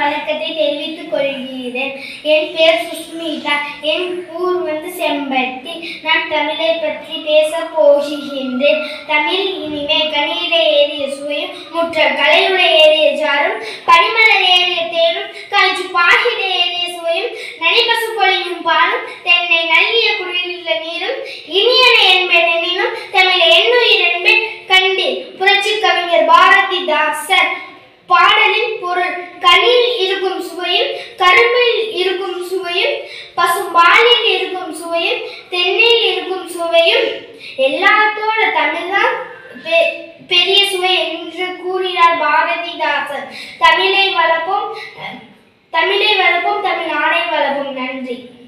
வணக்கத்தை தெரிவித்துக் கொள்கிறேன் என் பேர் சுஸ்மிதா என் ஊர் வந்து செம்பட்டி நான் தமிழை பற்றி பேச போகின்றேன் தமிழ் இனிமே கனியிட ஏறிய சுவையும் முற்ற கலையுட ஏறிய ஜாரும் பனிமலர் ஏறிய தேரும் கழிச்சு பாகிட ஏறிய சுவையும் நனிபசு பொழியும் பாலும் தென்னை நல்கிய குடியுள்ள நீரும் இனியன என்பேன் எனினும் தமிழ் எண்ணுயிர் என்பேன் கண்டேன் புரட்சி கவிஞர் பாரதிதாசன் பாடலின் பொருள் கனியில் இருக்கும் சுவையும் கரும்பில் இருக்கும் சுவையும் பசும்பாலில் இருக்கும் சுவையும் தென்னையில் இருக்கும் சுவையும் எல்லாத்தோட தமிழ்தான் பெ- பெரிய சுவை என்று கூறினார் பாரதிதாசன் தமிழை வளர்ப்போம் அஹ், தமிழை வளர்ப்போம் தமிழ் நாடை வளர்ப்போம் நன்றி